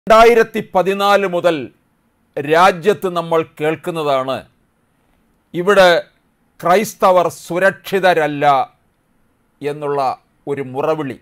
രണ്ടായിരത്തി പതിനാല് മുതൽ രാജ്യത്ത് നമ്മൾ കേൾക്കുന്നതാണ് ഇവിടെ ക്രൈസ്തവർ സുരക്ഷിതരല്ല എന്നുള്ള ഒരു മുറവിളി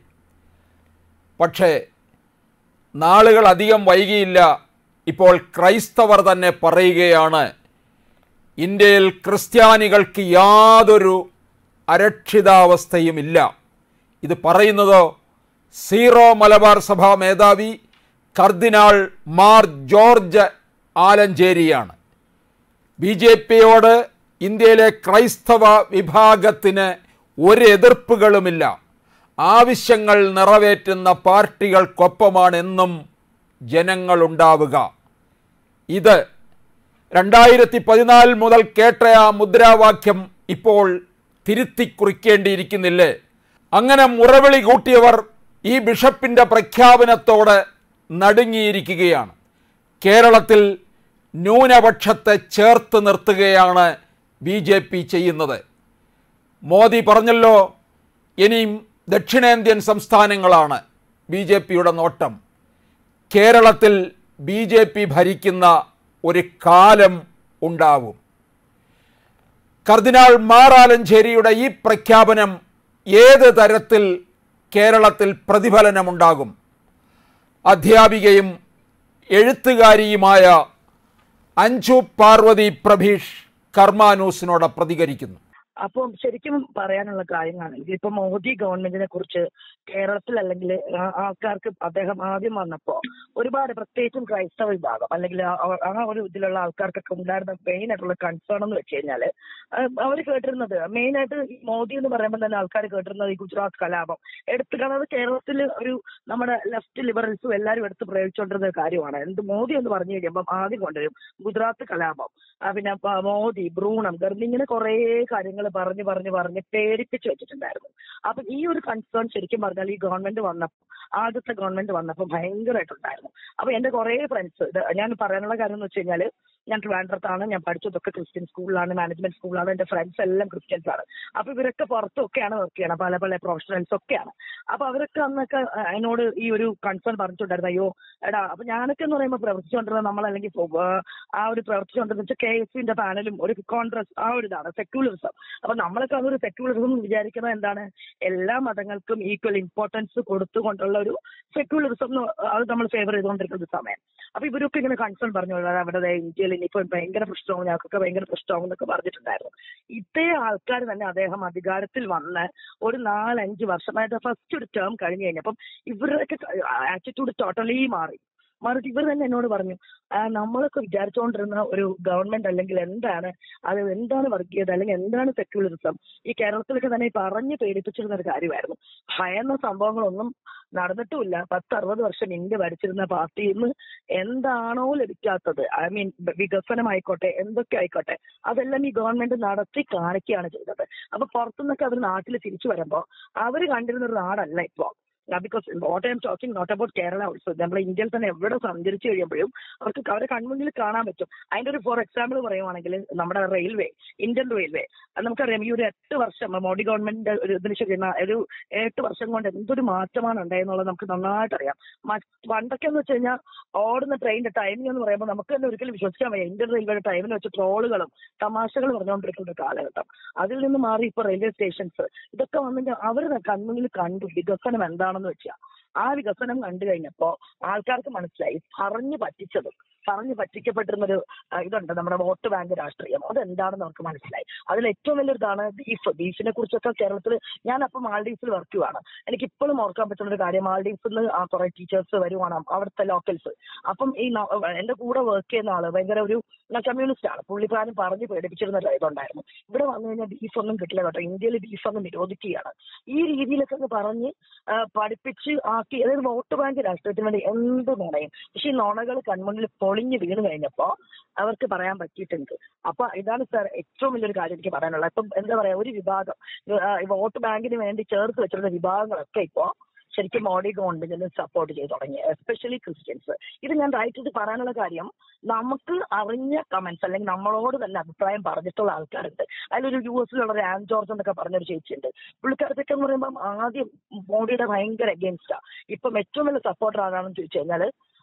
പക്ഷേ നാളുകൾ അധികം വൈകിയില്ല ഇപ്പോൾ ക്രൈസ്തവർ തന്നെ പറയുകയാണ് ഇന്ത്യയിൽ ക്രിസ്ത്യാനികൾക്ക് യാതൊരു അരക്ഷിതാവസ്ഥയുമില്ല ഇത് പറയുന്നതോ സീറോ മലബാർ സഭാ മേധാവി കർദിനാൾ മാർ ജോർജ് ആലഞ്ചേരിയാണ് ബി ജെ പിയോട് ഇന്ത്യയിലെ ക്രൈസ്തവ വിഭാഗത്തിന് ഒരു എതിർപ്പുകളുമില്ല ആവശ്യങ്ങൾ നിറവേറ്റുന്ന പാർട്ടികൾക്കൊപ്പമാണ് എന്നും ജനങ്ങളുണ്ടാവുക ഇത് രണ്ടായിരത്തി പതിനാല് മുതൽ കേട്ട ആ മുദ്രാവാക്യം ഇപ്പോൾ തിരുത്തി കുറിക്കേണ്ടിയിരിക്കുന്നില്ലേ അങ്ങനെ മുറവിളി കൂട്ടിയവർ ഈ ബിഷപ്പിൻ്റെ പ്രഖ്യാപനത്തോട് നടുങ്ങിയിരിക്കുകയാണ് കേരളത്തിൽ ന്യൂനപക്ഷത്തെ ചേർത്ത് നിർത്തുകയാണ് ബി ജെ പി ചെയ്യുന്നത് മോദി പറഞ്ഞല്ലോ ഇനിയും ദക്ഷിണേന്ത്യൻ സംസ്ഥാനങ്ങളാണ് ബി ജെ പിയുടെ നോട്ടം കേരളത്തിൽ ബി ജെ പി ഭരിക്കുന്ന ഒരു കാലം ഉണ്ടാവും കർദിനാൾ മാറാലഞ്ചേരിയുടെ ഈ പ്രഖ്യാപനം ഏത് തരത്തിൽ കേരളത്തിൽ പ്രതിഫലനമുണ്ടാകും അധ്യാപികയും എഴുത്തുകാരിയുമായ അഞ്ജു പാർവതി പ്രഭീഷ് കർമാനൂസിനോട് പ്രതികരിക്കുന്നു അപ്പം ശരിക്കും പറയാനുള്ള കാര്യങ്ങളാണെങ്കിൽ ഇപ്പൊ മോദി ഗവൺമെന്റിനെ കുറിച്ച് കേരളത്തിൽ അല്ലെങ്കിൽ ആ- ആൾക്കാർക്ക് അദ്ദേഹം ആദ്യം വന്നപ്പോ ഒരുപാട് പ്രത്യേകിച്ചും ക്രൈസ്തവ വിഭാഗം അല്ലെങ്കിൽ ആ- ആ- ആ ഒരു ഇതിലുള്ള ആൾക്കാർക്കൊക്കെ ഉണ്ടായിരുന്ന മെയിൻ ആയിട്ടുള്ള കൺസേൺ എന്ന് വെച്ച് കഴിഞ്ഞാല് അവർ കേട്ടിരുന്നത് മെയിൻ ആയിട്ട് ഈ മോദി എന്ന് പറയുമ്പോൾ തന്നെ ആൾക്കാർ കേട്ടിരുന്നത് ഈ ഗുജറാത്ത് കലാപം എടുത്തു കാരണം കേരളത്തിൽ ഒരു നമ്മുടെ ലെഫ്റ്റ് ലിബറൽസും എല്ലാവരും എടുത്ത് പ്രയോഗിച്ചുകൊണ്ടിരുന്ന ഒരു കാര്യമാണ് എന്ത് മോദി എന്ന് പറഞ്ഞു കഴിയുമ്പോൾ ആദ്യം കൊണ്ടുവരും ഗുജറാത്ത് കലാപം ആ, പിന്നെ പ- മോദി ഭ്രൂണം ഗർഭി ഇങ്ങനെ കുറേ കാര്യങ്ങൾ പറഞ്ഞ് പറഞ്ഞ് പറഞ്ഞ് പേടിപ്പിച്ച് വെച്ചിട്ടുണ്ടായിരുന്നു അപ്പൊ ഈ ഒരു കൺസേൺ ശരിക്കും പറഞ്ഞാൽ ഈ ഗവൺമെന്റ് വന്നപ്പോൾ ആദ്യത്തെ ഗവൺമെന്റ് വന്നപ്പോൾ ഭയങ്കരമായിട്ടുണ്ടായിരുന്നു അപ്പൊ എന്റെ കുറേ ഫ്രണ്ട്സ് ഞാൻ പറയാനുള്ള കാര്യം എന്ന് വെച്ച് കഴിഞ്ഞാല് ഞാൻ ട്രിവാൻഡ്രത്താണ് ഞാൻ പഠിച്ചതൊക്കെ ക്രിസ്ത്യൻ സ്കൂളിലാണ് മാനേജ്മെന്റ് സ്കൂളിലാണ് എന്റെ ഫ്രണ്ട്സ് എല്ലാം ക്രിസ്ത്യൻസ് ആണ് അപ്പൊ ഇവരൊക്കെ പുറത്തൊക്കെയാണ് വർക്ക് ചെയ്യണം പല പല പ്രൊഫഷണൽസ് ഒക്കെയാണ് അപ്പൊ അവരൊക്കെ അന്നൊക്കെ ആ, എന്നോട് ഈ ഒരു കൺസേൺ പറഞ്ഞിട്ടുണ്ടായിരുന്നു അയ്യോ എടാ അപ്പൊ ഞാനൊക്കെ എന്ന് പറയുമ്പോൾ പ്രവർത്തിച്ചുകൊണ്ടിരുന്ന നമ്മൾ അല്ലെങ്കിൽ ആ ഒരു പ്രവർത്തിച്ചുകൊണ്ടിരുന്ന വെച്ചാൽ കെ എസ് സിന്റെ പാനലും ഒരു കോൺഗ്രസ് ആ ഒരു ഇതാണ് സെക്യുലറിസം അപ്പൊ നമ്മളൊക്കെ അതൊരു സെക്യുലറിസം വിചാരിക്കുന്നത് എന്താണ് എല്ലാ മതങ്ങൾക്കും ഈക്വൽ ഇമ്പോർട്ടൻസ് കൊടുത്തുകൊണ്ടുള്ള ഒരു സെക്യുലറിസം അത് നമ്മൾ ഫേവർ ചെയ്തുകൊണ്ടിരിക്കുന്ന ഒരു സമയം അപ്പൊ ഇവരൊക്കെ ഇങ്ങനെ കൺസേൺ പറഞ്ഞു അവിടെ ദേ ഇന്ത്യയിൽ ഇനിയിപ്പോ ഭയങ്കര പ്രശ്നവും ഞങ്ങൾക്കൊക്കെ ഭയങ്കര പ്രശ്നവും എന്നൊക്കെ പറഞ്ഞിട്ടുണ്ടായിരുന്നു ഇതേ ആൾക്കാർ തന്നെ അദ്ദേഹം അധികാരത്തിൽ വന്ന് ഒരു നാലഞ്ച് വർഷമായിട്ട് ഫസ്റ്റ് ഒരു ടേം കഴിഞ്ഞു കഴിഞ്ഞപ്പം ഇവരുടെയൊക്കെ ആറ്റിറ്റ്യൂഡ് ടോട്ടലി മാറി മറിച്ച് ഇവർ തന്നെ എന്നോട് പറഞ്ഞു ആ, നമ്മളൊക്കെ വിചാരിച്ചുകൊണ്ടിരുന്ന ഒരു ഗവൺമെന്റ് അല്ലെങ്കിൽ എന്താണ് അത് എന്താണ് വർഗീയത അല്ലെങ്കിൽ എന്താണ് സെക്യുലറിസം ഈ കേരളത്തിലൊക്കെ തന്നെ ഈ പറഞ്ഞ് പേടിപ്പിച്ചിരുന്ന ഒരു കാര്യമായിരുന്നു ഭയന്ന സംഭവങ്ങളൊന്നും നടന്നിട്ടുമില്ല പത്ത് അറുപത് വർഷം ഇന്ത്യ ഭരിച്ചിരുന്ന പാർട്ടിയിൽ നിന്ന് എന്താണോ ലഭിക്കാത്തത് ഐ മീൻ വികസനമായിക്കോട്ടെ എന്തൊക്കെ ആയിക്കോട്ടെ അതെല്ലാം ഈ ഗവൺമെന്റ് നടത്തി കാണിക്കുകയാണ് ചെയ്തത് അപ്പൊ പുറത്തുനിന്നൊക്കെ അവർ നാട്ടിൽ തിരിച്ചു വരുമ്പോൾ അവർ കണ്ടിരുന്ന ഒരു നാടല്ല ഇപ്പോ because what I'm talking not about Kerala also നമ്മുടെ ഇന്ത്യയിൽ തന്നെ എവിടെ സഞ്ചരിച്ചു കഴിയുമ്പോഴും അവർക്ക് അവരെ കൺമുന്നിൽ കാണാൻ പറ്റും അതിന്റെ ഒരു ഫോർ എക്സാമ്പിൾ പറയുവാണെങ്കിൽ നമ്മുടെ റെയിൽവേ ഇന്ത്യൻ റെയിൽവേ അത് നമുക്കറിയാം ഈ ഒരു എട്ട് വർഷം മോഡി ഗവൺമെന്റിന്റെ ഒരു ഇതിന് ശരി ന- ഒരു എട്ട് വർഷം കൊണ്ട് എന്തൊരു മാറ്റമാണ് ഉണ്ടായെന്നുള്ളത് നമുക്ക് നന്നായിട്ട് അറിയാം മ- പണ്ടൊക്കെ എന്ന് വെച്ച് കഴിഞ്ഞാൽ ഓടുന്ന ട്രെയിനിന്റെ ടൈമിംഗ് എന്ന് പറയുമ്പോൾ നമുക്ക് തന്നെ ഒരിക്കലും വിശ്വസിക്കാൻ വയ്യ ഇന്ത്യൻ റെയിൽവേയുടെ ടൈമിന് വെച്ച് ട്രോളുകളും തമാശകൾ പറഞ്ഞുകൊണ്ടിരിക്കുന്ന ഒരു കാലഘട്ടം അതിൽ നിന്ന് മാറി ഇപ്പൊ റെയിൽവേ സ്റ്റേഷൻസ് ഇതൊക്കെ വന്നിട്ട് അവർ കൺമുന്നിൽ കണ്ടു വികസനം എന്താണെന്ന് വെച്ചാൽ ആ വികസനം കണ്ടു കഴിഞ്ഞപ്പോ ആൾക്കാർക്ക് മനസ്സിലായി പറഞ്ഞു പറ്റിച്ചത് പറഞ്ഞു പറ്റിക്കപ്പെട്ടിരുന്നൊരു ആ, ഇതുണ്ട് നമ്മുടെ വോട്ട് ബാങ്ക് രാഷ്ട്രീയം അതെന്താണെന്ന് അവർക്ക് മനസ്സിലായി അതിൽ ഏറ്റവും വലിയൊരു ഇതാണ് ബീഫ് ബീഫിനെ കുറിച്ചൊക്കെ കേരളത്തിൽ ഞാൻ അപ്പം മാൾഡീവ്സിൽ വർക്ക് ചെയ്യുവാണ് എനിക്ക് ഇപ്പോഴും ഓർക്കാൻ പറ്റുന്ന ഒരു കാര്യം മാൾഡീവ്സിൽ നിന്ന് ആ കുറെ ടീച്ചേഴ്സ് വരുവാണ് അവിടുത്തെ ലോക്കൽസ് അപ്പം ഈ ന- എന്റെ കൂടെ വർക്ക് ചെയ്യുന്ന ആള് ഭയങ്കര ഒരു കമ്മ്യൂണിസ്റ്റ് ആണ് പുള്ളിക്കാരൻ പറഞ്ഞ് പേടിപ്പിച്ചിരുന്ന ഒരു ഇതുണ്ടായിരുന്നു ഇവിടെ വന്നു കഴിഞ്ഞാൽ ബീഫ് ഒന്നും കിട്ടില്ല കേട്ടോ ഇന്ത്യയിൽ ബീഫ് അങ്ങ് നിരോധിക്കുകയാണ് ഈ രീതിയിലൊക്കെ അങ്ങ് പറഞ്ഞ് ആ, പഠിപ്പിച്ച് ആക്കി അതായത് വോട്ട് ബാങ്ക് രാഷ്ട്രീയത്തിന് വേണ്ടി എന്ത് നുണയും പക്ഷെ ഈ നുണകൾ കൺമുന്നിൽ പൊളിഞ്ഞ് വീണ് കഴിഞ്ഞപ്പോ അവർക്ക് പറയാൻ പറ്റിയിട്ടുണ്ട് അപ്പൊ ഇതാണ് സാർ ഏറ്റവും വലിയൊരു കാര്യം എനിക്ക് പറയാനുള്ളത് ഇപ്പം എന്താ പറയാ ഒരു വിഭാഗം ആ, ഈ വോട്ട് ബാങ്കിന് വേണ്ടി ചേർത്ത് വെച്ചിരുന്ന വിഭാഗങ്ങളൊക്കെ ഇപ്പോ ശരിക്കും മോഡി ഗവൺമെന്റിന് സപ്പോർട്ട് ചെയ്തു തുടങ്ങി എസ്പെഷ്യലി ക്രിസ്ത്യൻസ് ഇത് ഞാൻ റൈറ്റ് ഇത് പറയാനുള്ള കാര്യം നമുക്ക് അറിഞ്ഞ കമന്റ്സ് അല്ലെങ്കിൽ നമ്മളോട് തന്നെ അഭിപ്രായം പറഞ്ഞിട്ടുള്ള ആൾക്കാരുണ്ട് അതിലൊരു യു എസിലുള്ള ഒരു ആൻ ജോർജ് എന്നൊക്കെ പറഞ്ഞൊരു ചേച്ചിയുണ്ട് പുള്ളിക്കാരത്തൊക്കെ എന്ന് പറയുമ്പോൾ ആദ്യം മോഡിയുടെ ഭയങ്കര അഗേൻസ്റ്റാ ഇപ്പം ഏറ്റവും വലിയ സപ്പോർട്ടർ ആരാണെന്ന് ചോദിച്ചു കഴിഞ്ഞാൽ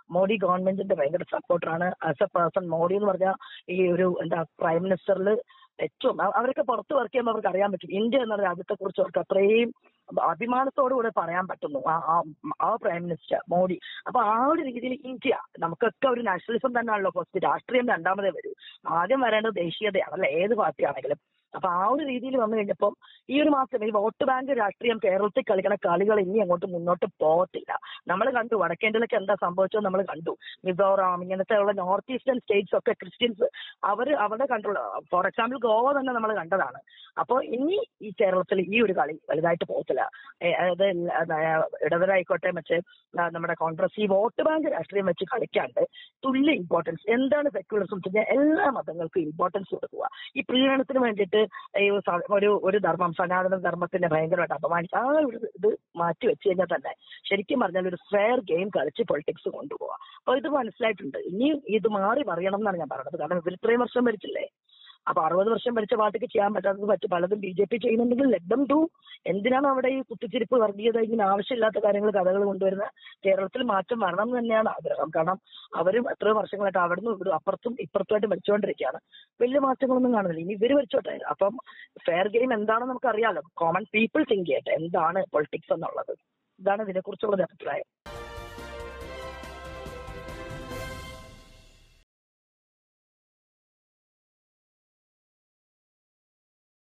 മോഡി ഗവൺമെന്റിന്റെ ഭയങ്കര സപ്പോർട്ടറാണ് ആസ് എ പേഴ്സൺ മോഡി എന്ന് പറഞ്ഞാൽ ഈ ഒരു എന്താ പ്രൈം മിനിസ്റ്ററിൽ ഏറ്റവും അവ- അവരൊക്കെ പുറത്ത് വർക്ക് ചെയ്യുമ്പോൾ അവർക്ക് അറിയാൻ പറ്റും ഇന്ത്യ എന്ന രാജ്യത്തെ കുറിച്ച് അവർക്ക് അത്രയും അഭിമാനത്തോടുകൂടെ പറയാൻ പറ്റുന്നു ആ- ആ- ആ പ്രൈം മിനിസ്റ്റർ മോഡി അപ്പൊ ആ ഒരു രീതിയിൽ ഇന്ത്യ നമുക്കൊക്കെ ഒരു നാഷണലിസം തന്നെയാണല്ലോ ഫസ്റ്റ് രാഷ്ട്രീയം രണ്ടാമതേ വരൂ ആദ്യം വരേണ്ടത് ദേശീയതയാണ് അല്ലെ ഏത് പാർട്ടിയാണെങ്കിലും അപ്പൊ ആ ഒരു രീതിയിൽ വന്നു കഴിഞ്ഞപ്പോൾ ഈ ഒരു മാസം ഈ വോട്ട് ബാങ്ക് രാഷ്ട്രീയം കേരളത്തിൽ കളിക്കുന്ന കളികൾ ഇനി അങ്ങോട്ട് മുന്നോട്ട് പോകത്തില്ല നമ്മൾ കണ്ടു വടക്കേന്ത്യയിലൊക്കെ എന്താ സംഭവിച്ചത് നമ്മൾ കണ്ടു മിസോറാം ഇങ്ങനത്തെ ഉള്ള നോർത്ത് ഈസ്റ്റേൺ സ്റ്റേറ്റ്സ് ഒക്കെ ക്രിസ്ത്യൻസ് അവർ അവിടെ കൺട്രോൾ ഫോർ എക്സാമ്പിൾ ഗോവ തന്നെ നമ്മൾ കണ്ടതാണ് അപ്പോൾ ഇനി ഈ കേരളത്തിൽ ഈ ഒരു കളി വലുതായിട്ട് പോകത്തില്ല ഏ, അതായത് ഇടവരായിക്കോട്ടെ മറ്റേ ആ, നമ്മുടെ കോൺഗ്രസ് ഈ വോട്ട് ബാങ്ക് രാഷ്ട്രീയം വെച്ച് കളിക്കാണ്ട് തുല്യ ഇമ്പോർട്ടൻസ് എന്താണ് സെക്യുലറിസം വെച്ചാൽ എല്ലാ മതങ്ങൾക്കും ഇമ്പോർട്ടൻസ് കൊടുക്കുക ഈ പ്രീണനത്തിന് വേണ്ടിയിട്ട് ഈ സ- ഒരു ഒരു ധർമ്മം സനാതന ധർമ്മത്തിന്റെ ഭയങ്കരമായിട്ട് അപമാനിച്ച് ആ ഒരു ഇത് മാറ്റി വെച്ച് കഴിഞ്ഞാൽ തന്നെ ശരിക്കും പറഞ്ഞാൽ ഒരു ഫെയർ ഗെയിം കളിച്ച് പൊളിറ്റിക്സ് കൊണ്ടുപോകുക അപ്പൊ ഇത് മനസ്സിലായിട്ടുണ്ട് ഇനിയും ഇത് മാറി മറിയണം എന്നാണ് ഞാൻ പറയുന്നത് കാരണം ഇവർ ഇത്രയും വർഷം ഭരിച്ചില്ലേ അപ്പൊ അറുപത് വർഷം ഭരിച്ച പാർട്ടിക്ക് ചെയ്യാൻ പറ്റാത്തത് പറ്റും പലതും ബി ജെ പി ചെയ്യുന്നുണ്ടെങ്കിൽ ലഡം ടു എന്തിനാണ് അവിടെ ഈ കുത്തിച്ചിരിപ്പ് വർഗീയത ഇങ്ങനെ ആവശ്യമില്ലാത്ത കാര്യങ്ങൾ കഥകൾ കൊണ്ടുവരുന്ന കേരളത്തിൽ മാറ്റം വരണം എന്ന് തന്നെയാണ് ആഗ്രഹം കാരണം അവരും എത്രയോ വർഷങ്ങളായിട്ട് അവിടുന്ന് ഇവിടെ അപ്പുറത്തും ഇപ്പുറത്തുമായിട്ട് ഭരിച്ചുകൊണ്ടിരിക്കുകയാണ് വലിയ മാറ്റങ്ങളൊന്നും കാണുന്നില്ല ഇനി ഇവര് ഭരിച്ചോട്ടെ അപ്പം ഫെയർ ഗെയിം എന്താണെന്ന് നമുക്ക് അറിയാലോ കോമൺ പീപ്പിൾ തിങ്ക് ചെയ്യട്ടെ എന്താണ് പൊളിറ്റിക്സ് എന്നുള്ളത് ഇതാണ് ഇതിനെക്കുറിച്ചുള്ള അഭിപ്രായം